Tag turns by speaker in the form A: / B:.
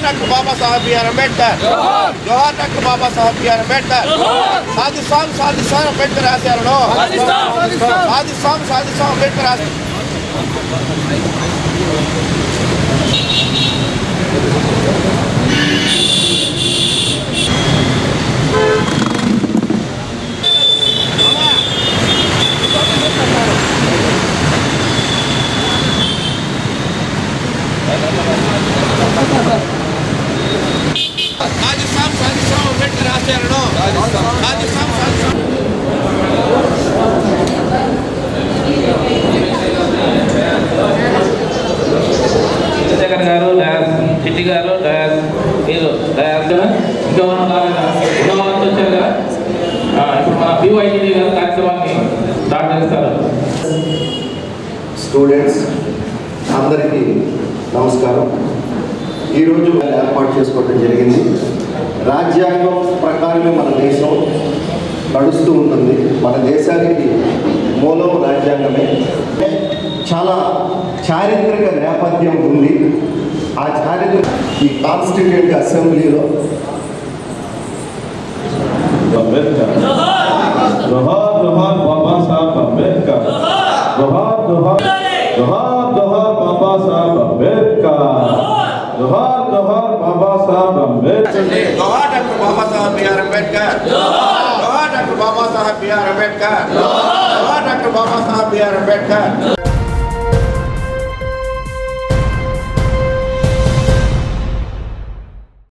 A: doctor Babasaheb B R Ambedkar జోహార్ doctor Babasaheb B R Ambedkar సాధిస్తాం సాధిస్తాం అంబేద్కర్ ఆశయాలను సాధిస్తాం సాధిస్తాం అంబేద్కర్ ఆశ సాధిస్తాం సాధిస్తాం అంబేద్కర్ ఆశయాలను సాధిస్తాం సాధిస్తాం
B: చంద్రశేఖర్ గారు డయాస్ చిట్టి గారు డయాస్ మీరు డయాస్ కదా ఇంకా మనం ఉన్నవాళ్ళంతా వచ్చారు కదా ఆ, ఇప్పుడు మన పివైటీ గారు కార్యక్రమాన్ని స్టార్ట్ చేస్తారు
C: స్టూడెంట్స్ అందరికీ నమస్కారం ఈరోజు ఏర్పాటు చేసుకోవడం జరిగింది రాజ్యాంగం ప్రకారమే మన దేశం నడుస్తూ ఉంటుంది మన దేశానికి మూలం రాజ్యాంగమే చాలా చారిత్రక నేపథ్యం ఉంది ఆ చారిత్రక ఈ కాన్స్టిట్యూంట్ అసెంబ్లీలో
D: అంబేద్కర్ జోహార్ జోహార్ బాబా సాహెబ్ అంబేద్కర్ జోహార్ జోహార్ జోహార్ జోహార్ బాబా సాహెబ్ అంబేద్కర్ జోహార్ జోహార్ బాబా సాహెబ్ అంబేద్కర్
A: జోహార్ డాక్టర్ బాబాసాహెబ్ బిఆర్ అంబేద్కర్ జోహార్ డాక్టర్ బాబాసాహెబ్ బిఆర్ అంబేద్కర్ జోహార్ డాక్టర్ బాబాసాహెబ్ బిఆర్ అంబేద్కర్